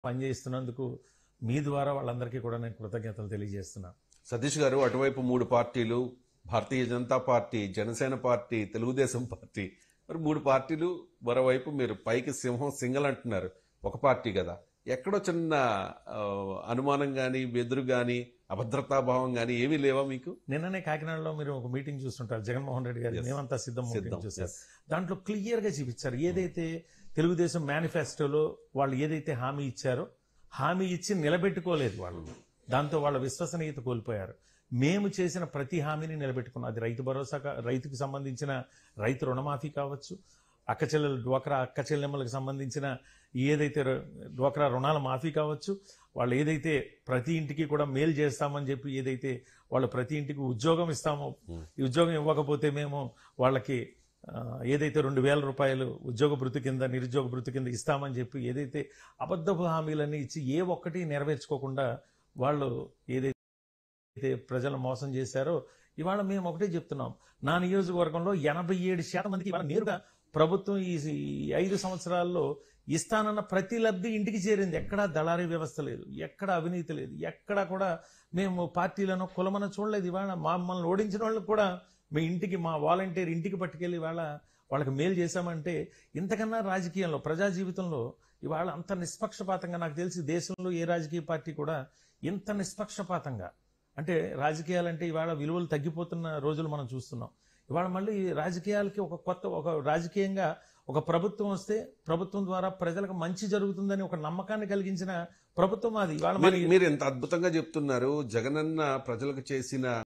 పనిచేస్తున్నందుకు మీ ద్వారా వాళ్ళందరికీ కూడా నేను కృతజ్ఞతలు తెలియజేస్తున్నాను సతీష్ గారు అటువైపు మూడు పార్టీలు Bharatiya Janata party Janasena party Telugudesam party మరి మూడు పార్టీలు మరోవైపు మీరు పైకి సింహం సింగల్ అంటున్నారు ఒక పార్టీ కదా ఎక్కడో చిన్న ఆ, అనుమానం గాని వెదురు గాని అభద్రతాభావం గాని ఏమీ లేవా మీకు నిన్ననే కాకినాడలో మీరు ఒక మీటింగ్ చూస్తుంటారు జగన్మోహన్ రెడ్డి గారి Yes. మేమంతా సిద్ధం సిద్ధం. మీటింగ్ చూసారు Yes. దాంట్లో క్లియర్ గా చూపించారు ఏదైతే తెలుగుదేశం మేనిఫెస్టోలో వాళ్ళు ఏదైతే హామీ ఇచ్చారో హామీ ఇచ్చి నిలబెట్టుకోలేదు వాళ్ళు దాంతో వాళ్ళ విశ్వసనీయత కోల్పోయారు మేము చేసిన ప్రతి హామీని నిలబెట్టుకున్నాం అది రైతు భరోసా కా- రైతుకు సంబంధించిన రైతు రుణమాఫీ కావచ్చు అక్క చెల్లెలు డ్వాక్రా అక్క చెల్లెమ్మలకు సంబంధించిన ఏదైతే రు- డ్వాక్రా రుణాల మాఫీ కావచ్చు వాళ్ళు ఏదైతే ప్రతి ఇంటికి కూడా మేలు చేస్తామని చెప్పి ఏదైతే వాళ్ళు ప్రతి ఇంటికి ఉద్యోగం ఇస్తామో ఈ ఉద్యోగం ఇవ్వకపోతే మేము వాళ్ళకి ఆ, ఏదైతే రెండు వేల రూపాయలు ఉద్యోగ భృతి కింద నిరుద్యోగ భృతి కింద ఇస్తామని చెప్పి ఏదైతే అబద్ధపు హామీలన్నీ ఇచ్చి ఏ ఒక్కటి నెరవేర్చుకోకుండా వాళ్ళు ఏదైతే ప్రజలను మోసం చేశారో ఇవాళ మేము ఒకటే చెప్తున్నాం నా నియోజకవర్గంలో ఎనభై ఏడు శాతం మందికి ఇవాళ నేరుగా ప్రభుత్వం ఈ ఈ ఐదు సంవత్సరాల్లో ఇస్తానన్న ప్రతి లబ్ధి ఇంటికి చేరింది ఎక్కడా దళారీ వ్యవస్థ లేదు ఎక్కడ అవినీతి లేదు ఎక్కడా కూడా మేము పార్టీలను కులమన చూడలేదు ఇవాళ మమ్మల్ని ఓడించిన వాళ్ళకి కూడా మీ ఇంటికి మా వాలంటీర్ ఇంటికి పట్టుకెళ్ళి ఇవాళ వాళ్ళకి మేలు చేశామంటే ఇంతకన్నా రాజకీయంలో ప్రజా జీవితంలో ఇవాళ అంత నిష్పక్షపాతంగా నాకు తెలిసి దేశంలో ఏ రాజకీయ పార్టీ కూడా ఇంత నిష్పక్షపాతంగా అంటే రాజకీయాలంటే ఇవాళ విలువలు తగ్గిపోతున్న రోజులు మనం చూస్తున్నాం ఇవాళ మళ్ళీ రాజకీయాలకి ఒక కొత్త ఒక రాజకీయంగా ఒక ప్రభుత్వం వస్తే ప్రభుత్వం ద్వారా ప్రజలకు మంచి జరుగుతుందని ఒక నమ్మకాన్ని కలిగించిన ప్రభుత్వం అది ఇవాళ మీరు మరి మీరు ఎంత అద్భుతంగా చెప్తున్నారు జగనన్న ప్రజలకు చేసిన